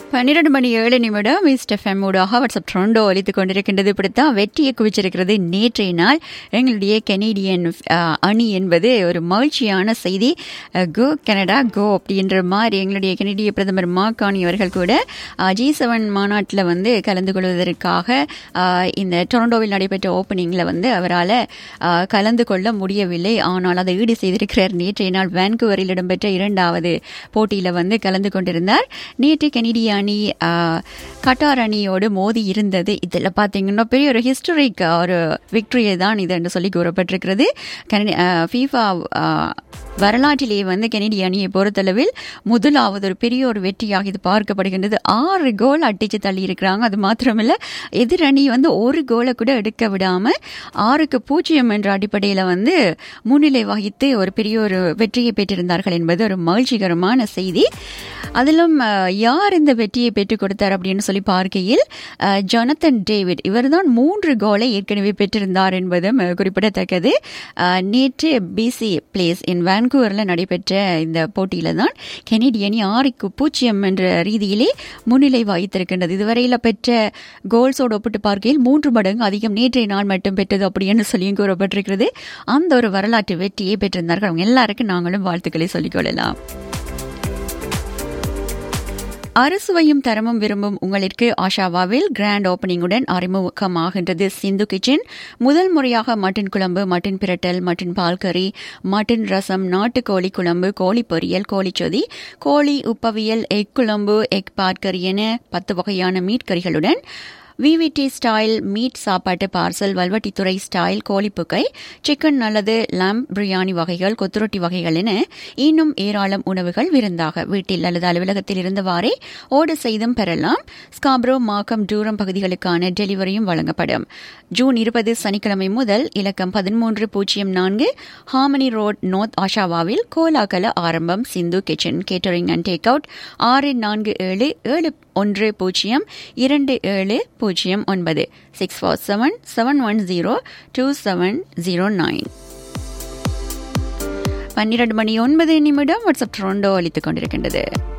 பன்னிரண்டு மணி ஏழு நிமிடம் ஈஸ்ட் எஃப்எம் ஊடாக வாட்ஸ்அப் ட்ரோண்டோ ஒலித்துக் கொண்டிருக்கின்றது இப்படித்தான் வெற்றியை குவிச்சிருக்கிறது நேற்றைய நாள் எங்களுடைய கெனடியன் அஹ், அணி என்பது ஒரு மகிழ்ச்சியான செய்தி கோ கனடா கோ அப்படின்ற மாதிரி எங்களுடைய கெனடிய பிரதமர் மாகாணி அவர்கள் கூட ஜி செவன் மாநாட்டில் வந்து கலந்து கொள்வதற்காக அஹ், இந்த டொரண்டோவில் நடைபெற்ற ஓப்பனிங்கில் வந்து அவரால் கலந்து கொள்ள முடியவில்லை ஆனால் அதை ஈடு செய்திருக்கிறார் நேற்றைய நாள் வான்கூவரில் இடம்பெற்ற இரண்டாவது போட்டியில் வந்து கலந்து கொண்டிருந்தார் நேற்று கெனடிய அணி ஆ, கட்டார் அணியோடு மோதி இருந்தது இதில் பார்த்தீங்கன்னா பெரிய ஒரு ஹிஸ்டரிக் ஒரு விக்டரியை தான் இது என்று சொல்லி கூறப்பட்டிருக்கிறது கனடி ஃபீஃபா வரலாற்றிலேயே வந்து கெனடிய அணியை பொறுத்தளவில் முதலாவது ஒரு பெரிய ஒரு வெற்றியாக இது பார்க்கப்படுகின்றது ஆறு கோல் அடிச்சு தள்ளி இருக்கிறாங்க அது மாத்திரமில்ல எதிர் அணி வந்து ஒரு கோலை கூட எடுக்க விடாம ஆறுக்கு பூஜ்ஜியம் என்ற அடிப்படையில் வந்து முன்னிலை வகித்து ஒரு பெரிய ஒரு வெற்றியை பெற்றிருந்தார்கள் என்பது ஒரு மகிழ்ச்சிகரமான செய்தி அதிலும் அஹ், யார் இந்த வெற்றியை பெற்றுக் கொடுத்தார் அப்படின்னு சொல்லி பார்க்கையில் அஹ், ஜொனத்தன் டேவிட் இவர்தான் மூன்று கோலை ஏற்கனவே பெற்றிருந்தார் என்பதும் அஹ், குறிப்பிடத்தக்கது அஹ், நேற்று பிசி பிளேஸ் இன் வான்கூவரில் நடைபெற்ற இந்த போட்டியில தான் கெனடி அணி ஆறுக்கு பூஜ்ஜியம் என்ற ரீதியிலே முன்னிலை வகித்திருக்கின்றது இதுவரையில் பெற்ற கோல்ஸோடு ஒப்பிட்டு பார்க்கையில் மூன்று மடங்கு அதிகம் நேற்றைய நாள் மட்டும் பெற்றது அப்படின்னு சொல்லியும் கூறப்பட்டிருக்கிறது அந்த ஒரு வரலாற்று வெற்றியை பெற்றிருந்தார்கள் அவங்க எல்லாருக்கும் நாங்களும் வாழ்த்துக்களை சொல்லிக் கொள்ளலாம் அறுசுவையும் தரமும் விரும்பும் உங்களுக்கு ஆஷாவாவில் கிராண்ட் ஓபனிங்குடன் அறிமுகமாகின்றது சிந்து கிச்சன் முதல் முறையாக மட்டன் குழம்பு மட்டன் பிரட்டல் மட்டன் பால் கறி மட்டன் ரசம் நாட்டுக்கோழி குழம்பு கோழி பொரியல் கோழிச்சொதி கோழி உப்பவியல் எக் குழம்பு எக் பாட்கறி என பத்து வகையான மீட் கறிகளுடன் விவிடி ஸ்டைல் மீட் சாப்பாட்டு பார்சல் வல்வட்டித்துறை ஸ்டைல் கோழிப்புக்கை சிக்கன் அல்லது lamb பிரியாணி வகைகள் கொத்துரொட்டி வகைகள் என இன்னும் ஏராளம் உணவுகள் விருந்தாக வீட்டில் அல்லது அலுவலகத்தில் இருந்தவாறே ஓர்டர் செய்தும் பெறலாம் ஸ்காப்ரோ மாக்கம் டூரம் பகுதிகளுக்கான டெலிவரியும் வழங்கப்படும் ஜூன் இருபது சனிக்கிழமை முதல் இலக்கம் பதிமூன்று பூஜ்ஜியம் நான்கு ஹாமனி ரோட் நோர்த் ஆஷாவாவில் கோலாகல ஆரம்பம் Sindhu kitchen catering and take out ஆறு நான்கு ஏழு ஏழு ஒன்று பூஜ்ஜியம் இரண்டு ஏழு பூஜ்ஜியம் ஒன்பது six four seven seven one zero two seven zero nine பன்னிரண்டு மணி ஒன்பது நிமிடம் வாட்ஸ்அப் ட்ரோண்டோ அளித்துக் கொண்டிருக்கின்றது